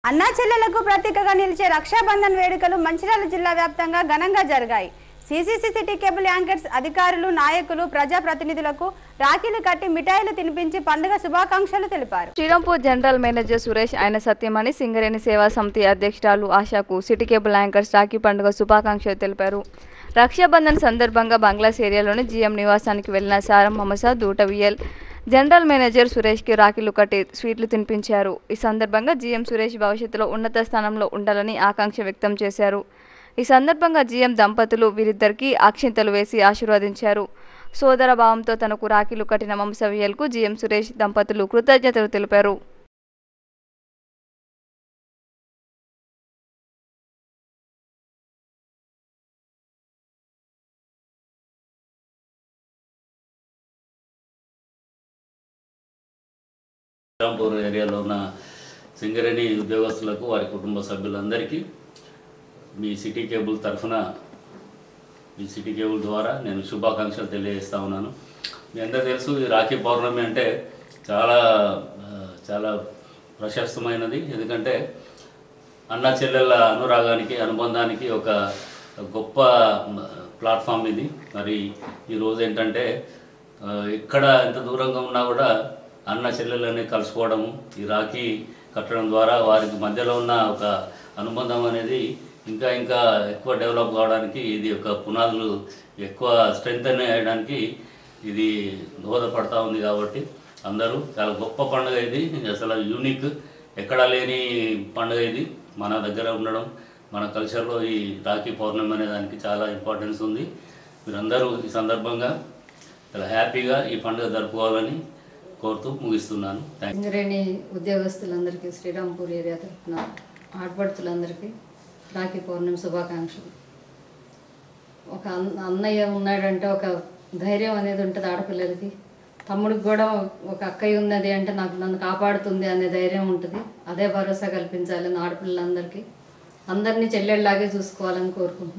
అన్నా చెల్లెలకు ప్రతీకగా నిలిచే రక్షాబంధన్ వేడుకలు మంచిర్యాల జిల్లా వ్యాప్తంగా ఘనంగా జరిగాయి సీసీసీ సిటీ కేబుల్ యాంకర్స్ అధికారులు నాయకులు ప్రజాప్రతినిధులకు రాఖీలు కట్టి మిఠాయిలు తినిపించి పండుగ శుభాకాంక్షలు తెలిపారు శ్రీరాంపూర్ జనరల్ మేనేజర్ సురేష్ ఆయన సత్యమణి సింగరేణి సేవా సమితి అధ్యక్షురాలు ఆశాకు సిటీ కేబుల్ యాంకర్స్ రాఖీ పండుగ శుభాకాంక్షలు తెలిపారు రక్షాబంధన్ సందర్భంగా బంగ్లాస్ ఏరియాలోని జీఎం నివాసానికి వెళ్లిన సారం మమసా దూటవియల్ జనరల్ మేనేజర్ సురేష్కి రాఖీలు కట్టి స్వీట్లు తినిపించారు ఈ సందర్భంగా జీఎం సురేష్ భవిష్యత్తులో ఉన్నత స్థానంలో ఉండాలని ఆకాంక్ష వ్యక్తం చేశారు ఈ సందర్భంగా జీఎం దంపతులు వీరిద్దరికీ అక్షింతలు వేసి ఆశీర్వదించారు సోదర భావంతో తనకు రాఖీలు కట్టిన వంశవ్యల్కు జీఎం సురేష్ దంపతులు కృతజ్ఞతలు తెలిపారు శ్రీరాంపూర్ ఏరియాలో ఉన్న సింగరేణి ఉద్యోగస్తులకు వారి కుటుంబ సభ్యులందరికీ మీ సిటీ కేబుల్ తరఫున మీ సిటీ కేబుల్ ద్వారా నేను శుభాకాంక్షలు తెలియజేస్తా ఉన్నాను మీ అందరూ తెలుసు ఈ రాఖీ పౌర్ణమి అంటే చాలా ఆ, చాలా ప్రశస్తమైనది ఎందుకంటే అన్న చెల్లెళ్ళ అనురాగానికి అనుబంధానికి ఒక గొప్ప మ, ప్లాట్ఫామ్ ఇది మరి ఈరోజు ఏంటంటే ఆ, ఎక్కడ ఎంత దూరంగా ఉన్నా కూడా అన్న చెల్లెళ్ళని కలుసుకోవడము ఈ రాఖీ కట్టడం ద్వారా వారికి మధ్యలో ఉన్న ఒక అనుబంధం అనేది ఇంకా ఇంకా ఎక్కువ డెవలప్ కావడానికి ఇది ఒక పునాదులు ఎక్కువ స్ట్రెంగ్త్ అయ్యడానికి ఇది దోహదపడతా ఉంది కాబట్టి అందరూ చాలా గొప్ప పండుగ ఇది అసలు యూనిక్ ఎక్కడా లేని పండుగ ఇది మన దగ్గర ఉండడం మన కల్చర్లో ఈ రాఖీ పౌర్ణమి అనే దానికి చాలా ఇంపార్టెన్స్ ఉంది మీరందరూ ఈ సందర్భంగా చాలా హ్యాపీగా ఈ పండుగ జరుపుకోవాలని కోరుతూ ముగిస్తున్నాను థ్యాంక్ సింగరేణి ఉద్యోగస్తులందరికీ శ్రీరాంపూర్ ఏరియా తరఫున ఆడపడుతులందరికీ రాఖీ పౌర్ణమి శుభాకాంక్షలు ఒక అన్న- అన్నయ్య ఉన్నాడంటే ఒక ధైర్యం అనేది ఉంటుంది ఆడపిల్లలకి తమ్ముడికి కూడా ఒక అక్కయ్య ఉన్నది అంటే నాకు నన్ను కాపాడుతుంది అనే ధైర్యం ఉంటుంది అదే భరోసా కల్పించాలని ఆడపిల్లలందరికీ అందరినీ చెల్లెళ్ళలాగే చూసుకోవాలని కోరుకుంటున్నాను